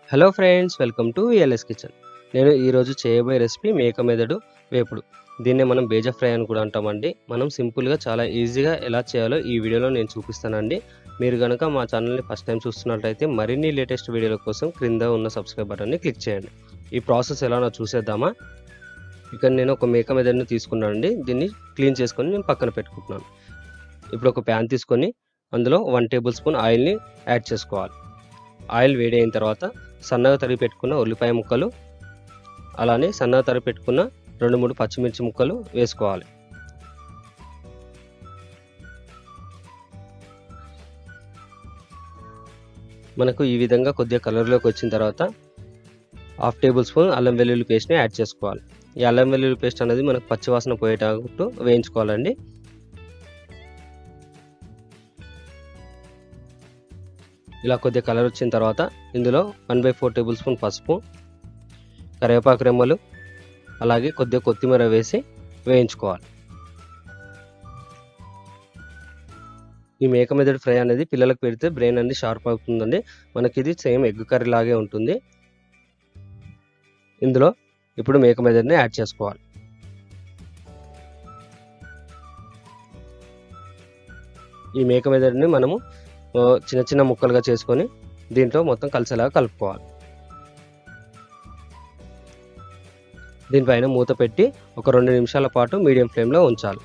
hello friends welcome to VLS kitchen నేను ఈరోజు చేయబోయే రెసిపీ మేక మెదడు వేపుడు దీన్నే మనం బేజ ఫ్రై అని కూడా అంటామండి మనం సింపుల్గా చాలా ఈజీగా ఎలా చేయాలో ఈ వీడియోలో నేను చూపిస్తానండి మీరు కనుక మా ఛానల్ని ఫస్ట్ టైం చూస్తున్నట్లయితే మరిన్ని లేటెస్ట్ వీడియోల కోసం క్రింద ఉన్న సబ్స్క్రైబ్ బటన్ని క్లిక్ చేయండి ఈ ప్రాసెస్ ఎలానో చూసేద్దామా ఇక్కడ నేను ఒక మేక మెదడుని తీసుకున్నానండి దీన్ని క్లీన్ చేసుకొని నేను పక్కన పెట్టుకుంటున్నాను ఇప్పుడు ఒక ప్యాన్ తీసుకొని అందులో వన్ టేబుల్ స్పూన్ ఆయిల్ని యాడ్ చేసుకోవాలి ఆయిల్ వేడి అయిన తర్వాత సన్నగా తరిగి పెట్టుకున్న ఉల్లిపాయ ముక్కలు అలానే సన్నగా తరిగి పెట్టుకున్న రెండు మూడు పచ్చిమిర్చి ముక్కలు వేసుకోవాలి మనకు ఈ విధంగా కొద్దిగా కలర్లోకి వచ్చిన తర్వాత హాఫ్ టేబుల్ స్పూన్ అల్లం వెల్లుల్లి పేస్ట్ని యాడ్ చేసుకోవాలి ఈ అల్లం వెల్లుల్లి పేస్ట్ అనేది మనకు పచ్చివాసన పోయేటట్టు వేయించుకోవాలండి ఇలా కొద్దిగా కలర్ వచ్చిన తర్వాత ఇందులో one by four tablespoon పసుపు కరివేపాకు రెమ్మలు అలాగే కొద్దిగా కొత్తిమీర వేసి వేయించుకోవాలి ఈ మేక మెదడు ఫ్రై అనేది పిల్లలకు పెడితే బ్రెయిన్ అనేది షార్ప్ అవుతుందండి మనకి ఇది సేమ్ ఎగ్ కర్రీ లాగే ఉంటుంది ఇందులో ఇప్పుడు మేక మెదడుని యాడ్ చేసుకోవాలి ఈ మేక మెదడుని మనము చిన్న చిన్న ముక్కలుగా చేసుకొని దీంట్లో మొత్తం కలిసేలాగా కలుపుకోవాలి దీనిపైన మూత పెట్టి ఒక రెండు నిమిషాల పాటు మీడియం ఫ్లేమ్లో ఉంచాలి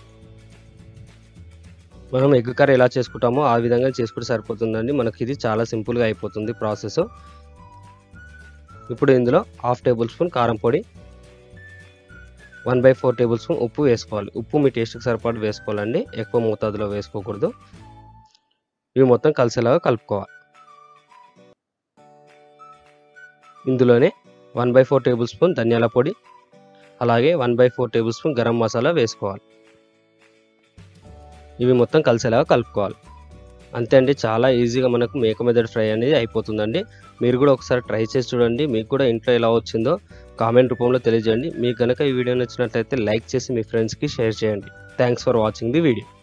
మనం ఎగ్ కర్రీ ఎలా చేసుకుంటామో ఆ విధంగా చేసుకుంటే సరిపోతుందండి మనకి ఇది చాలా సింపుల్గా అయిపోతుంది ప్రాసెస్ ఇప్పుడు ఇందులో హాఫ్ టేబుల్ స్పూన్ కారం పొడి one by four tablespoon ఉప్పు వేసుకోవాలి ఉప్పు మీ టేస్ట్కి సరిపడి వేసుకోవాలండి ఎక్కువ మోతాదులో వేసుకోకూడదు ఇవి మొత్తం కలిసేలాగా కలుపుకోవాలి ఇందులోనే one by four tablespoon ధనియాల పొడి అలాగే one by four tablespoon garam masala వేసుకోవాలి ఇవి మొత్తం కలిసేలాగా కలుపుకోవాలి అంతే అండి చాలా ఈజీగా మనకు మేక మెదడు ఫ్రై అనేది అయిపోతుందండి మీరు కూడా ఒకసారి ట్రై చేసి చూడండి మీకు కూడా ఇంట్లో ఎలా వచ్చిందో కామెంట్ రూపంలో తెలియజేయండి మీకు కనుక ఈ వీడియో నచ్చినట్లయితే లైక్ చేసి మీ ఫ్రెండ్స్కి షేర్ చేయండి thanks for watching the video